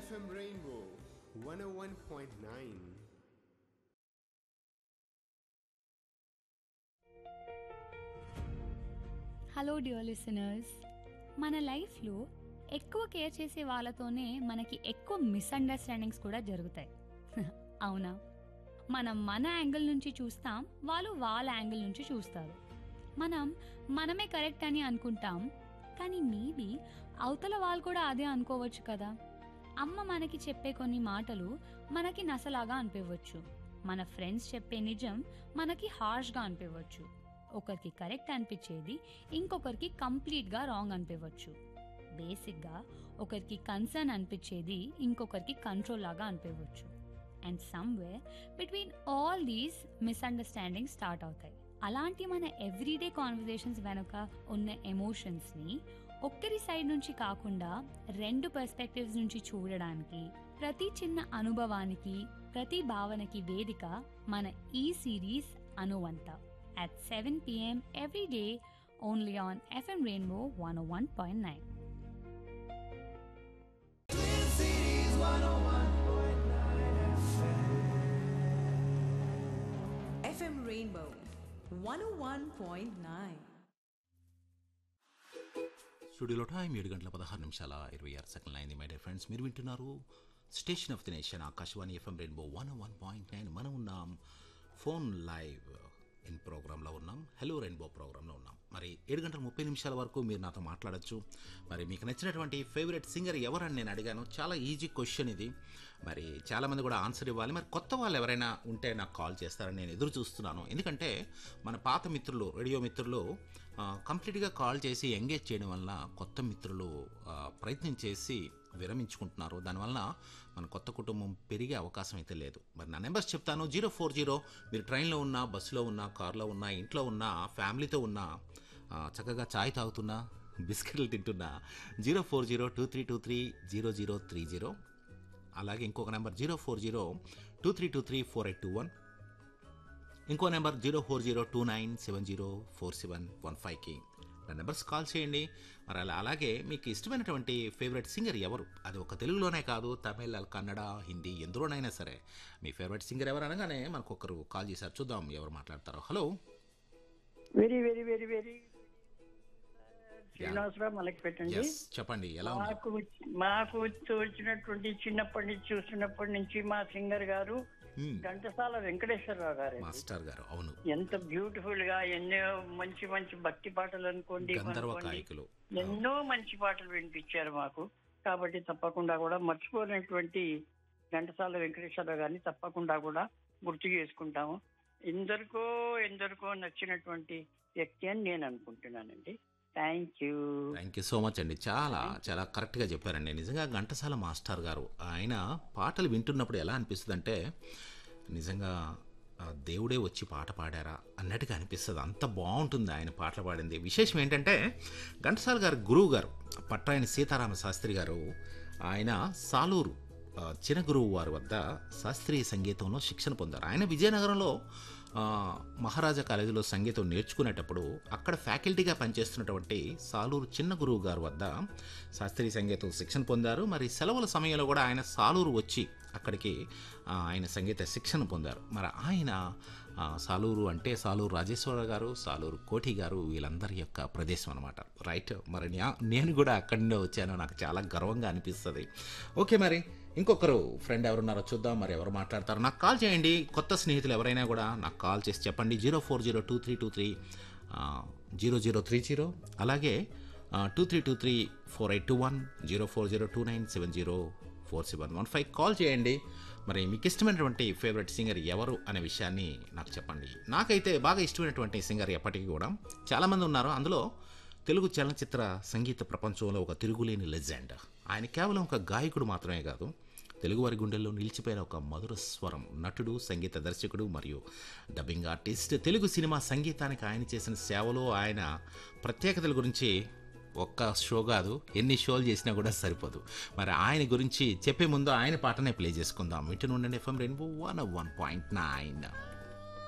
FM Rainbow 101.9. Hello dear listeners మన లైఫ్లో ఎక్కువ కేర్ చేసే వాళ్ళతోనే మనకి ఎక్కువ మిస్అండర్స్టాండింగ్స్ కూడా జరుగుతాయి అవునా మనం మన యాంగిల్ నుంచి చూస్తాం వాళ్ళు వాళ్ళ యాంగిల్ నుంచి చూస్తారు మనం మనమే కరెక్ట్ అని అనుకుంటాం కానీ మేబీ అవతల వాళ్ళు కూడా అదే అనుకోవచ్చు కదా అమ్మ మనకి చెప్పే కొన్ని మాటలు మనకి నసలాగా అనిపించవచ్చు మన ఫ్రెండ్స్ చెప్పే నిజం మనకి హార్ష్గా అనిపించవచ్చు ఒకరికి కరెక్ట్ అనిపించేది ఇంకొకరికి కంప్లీట్గా రాంగ్ అనిపించవచ్చు బేసిక్గా ఒకరికి కన్సర్న్ అనిపించేది ఇంకొకరికి కంట్రోల్ లాగా అనిపించవచ్చు and somewhere between all these misunderstanding start అవుతాయి అలాంటి మన ఎవ్రీడే కాన్వర్జేషన్స్ వెనుక ఉన్న ఎమోషన్స్ని ఒక్కరి సైడ్ నుంచి కాకుండా రెండు పర్స్పెక్టివ్స్ నుంచి చూడడానికి ప్రతి చిన్న అనుభవానికి ప్రతి భావనకి వేదిక మన ఈ సిరీస్ అనువంత at 7 p.m. every day only on FM Rainbow 101.9. FM Rainbow 101.9. స్టూడియోలో టైం ఏడు గంటల పదహారు నిమిషాల ఇరవై ఆరు సెకండ్లు అయింది మై డియర్ ఫ్రెండ్స్ మీరు వింటున్నారు station of the nation Akashvani FM Rainbow one one point nine మనం ఉన్నాం ఫోన్ లైవ్ ఇన్ ప్రోగ్రాంలో ఉన్నాం హలో రెయిన్బో ప్రోగ్రాంలో ఉన్నాం మరి ఏడు గంటల ముప్పై నిమిషాల వరకు మీరు నాతో మాట్లాడొచ్చు మరి మీకు నచ్చినటువంటి ఫేవరెట్ సింగర్ ఎవరని నేను అడిగాను చాలా ఈజీ క్వశ్చన్ ఇది మరి చాలామంది కూడా ఆన్సర్ ఇవ్వాలి మరి కొత్త వాళ్ళు ఎవరైనా ఉంటే నాకు కాల్ చేస్తారని నేను ఎదురు చూస్తున్నాను ఎందుకంటే మన పాత మిత్రులు రేడియో మిత్రులు ఆ, కంప్లీట్గా కాల్ చేసి ఎంగేజ్ చేయడం వల్ల కొత్త మిత్రులు ఆ, ప్రయత్నం చేసి విరమించుకుంటున్నారు దానివల్ల మన కొత్త కుటుంబం పెరిగే అవకాశం అయితే లేదు మరి నా నెంబర్స్ చెప్తాను జీరో ఫోర్ జీరో మీరు ట్రైన్లో ఉన్నా బస్సులో ఉన్నా కార్లో ఉన్నా ఇంట్లో ఉన్నా ఫ్యామిలీతో ఉన్నా ఆ, చక్కగా చాయ్ తాగుతున్నా బిస్కెట్లు తింటున్నా zero four zero two three two three zero zero three zero అలాగే ఇంకొక number zero four zero two three two three four eight two one ఇంకో number zero four zero two nine seven zero four seven one ఫైవ్కి నా numbers call చేయండి మరి అలా అలాగే మీకు ఇష్టమైనటువంటి ఫేవరెట్ సింగర్ ఎవరు అది ఒక తెలుగులోనే కాదు తమిళ్ కన్నడ హిందీ ఎందులోనైనా సరే మీ ఫేవరెట్ సింగర్ ఎవరు అనగానే మనకు ఒకరు కాల్ చేశారు చూద్దాం ఎవరు మాట్లాడతారో hello very very very very Srinivasa Rao మనకి పెట్టండి ఎస్ చెప్పండి ఎలా ఉన్నారు మాకు మాకు వచ్చినటువంటి చిన్నప్పటి నుంచి చూస్తున్నప్పటి నుంచి మా సింగర్ గారు Hmm. ఘంటసాల వెంకటేశ్వరరావు గారు మాస్టర్ గారు అవును ఎంత బ్యూటిఫుల్ గా ఎన్నో మంచి మంచి భక్తి పాటలు అనుకోండి గంధర్వ అనుకోండి. గాయకులు ఎన్నో మంచి పాటలు వినిపించారు మాకు కాబట్టి తప్పకుండా కూడా మర్చిపోయినటువంటి ఘంటసాల వెంకటేశ్వరరావు గారిని తప్పకుండా కూడా గుర్తు చేసుకుంటాము ఎందరికో ఎందరికో నచ్చినటువంటి వ్యక్తి అని నేను అనుకుంటున్నానండి thank you thank you so much అండి చాలా చాలా కరెక్ట్గా చెప్పారండి నిజంగా ఘంటసాల మాస్టర్ గారు ఆయన పాటలు వింటున్నప్పుడు ఎలా అనిపిస్తుంది అంటే నిజంగా ఆ, దేవుడే వచ్చి పాట పాడారా అన్నట్టుగా అనిపిస్తుంది అంత బాగుంటుంది ఆయన పాటలు పాడింది విశేషం ఏంటంటే ఘంటసాల గారు గురువు గారు పట్టాయని సీతారామ శాస్త్రి గారు ఆయన సాలూరు ఆ, చిన్న గురువు వారి వద్ద శాస్త్రీయ సంగీతంలో శిక్షణ పొందారు ఆయన విజయనగరంలో ఆ, మహారాజా కాలేజీలో సంగీతం నేర్చుకునేటప్పుడు అక్కడ ఫ్యాకల్టీగా పనిచేస్తున్నటువంటి సాలూరు చిన్న గురువు గారి వద్ద శాస్త్రీయ సంగీతం శిక్షణ పొందారు మరి సెలవుల సమయంలో కూడా ఆయన సాలూరు వచ్చి అక్కడికి ఆ, ఆయన సంగీత శిక్షణ పొందారు మరి ఆయన ఆ, సాలూరు అంటే సాలూరు రాజేశ్వర గారు సాలూరు కోటి గారు వీళ్ళందరి యొక్క ప్రదేశం అనమాట రైట్ మరి న్యా- నేను కూడా అక్కడి నుండే వచ్చాను నాకు చాలా గర్వంగా అనిపిస్తుంది ఓకే మరి ఇంకొకరు ఫ్రెండ్ ఎవరున్నారో చూద్దాం మరి ఎవరు మాట్లాడతారు నాకు కాల్ చేయండి కొత్త స్నేహితులు ఎవరైనా కూడా నాకు కాల్ చేసి చెప్పండి zero four zero two three two three zero zero three zero అలాగే two three two three four eight two one zero four zero two nine seven zero four seven one five call చేయండి మరి మీకు ఇష్టమైనటువంటి favourite singer ఎవరు అనే విషయాన్ని నాకు చెప్పండి నాకైతే బాగా ఇష్టమైనటువంటి సింగర్ ఎప్పటికీ కూడా చాలామంది ఉన్నారు అందులో తెలుగు చలనచిత్ర సంగీత ప్రపంచంలో ఒక తిరుగులేని లెజెండ్ ఆయన కేవలం ఒక గాయకుడు మాత్రమే కాదు తెలుగువారి గుండెల్లో నిలిచిపోయిన ఒక మధుర స్వరం నటుడు సంగీత దర్శకుడు మరియు డబ్బింగ్ ఆర్టిస్ట్ తెలుగు సినిమా సంగీతానికి ఆయన చేసిన సేవలు ఆయన ప్రత్యేకతల గురించి ఒక్క షో కాదు ఎన్ని షోలు చేసినా కూడా సరిపోదు మరి ఆయన గురించి చెప్పే ముందు ఆయన పాటనే ప్లే చేసుకుందాం ఇటు నుండి FM Rainbow one one point nine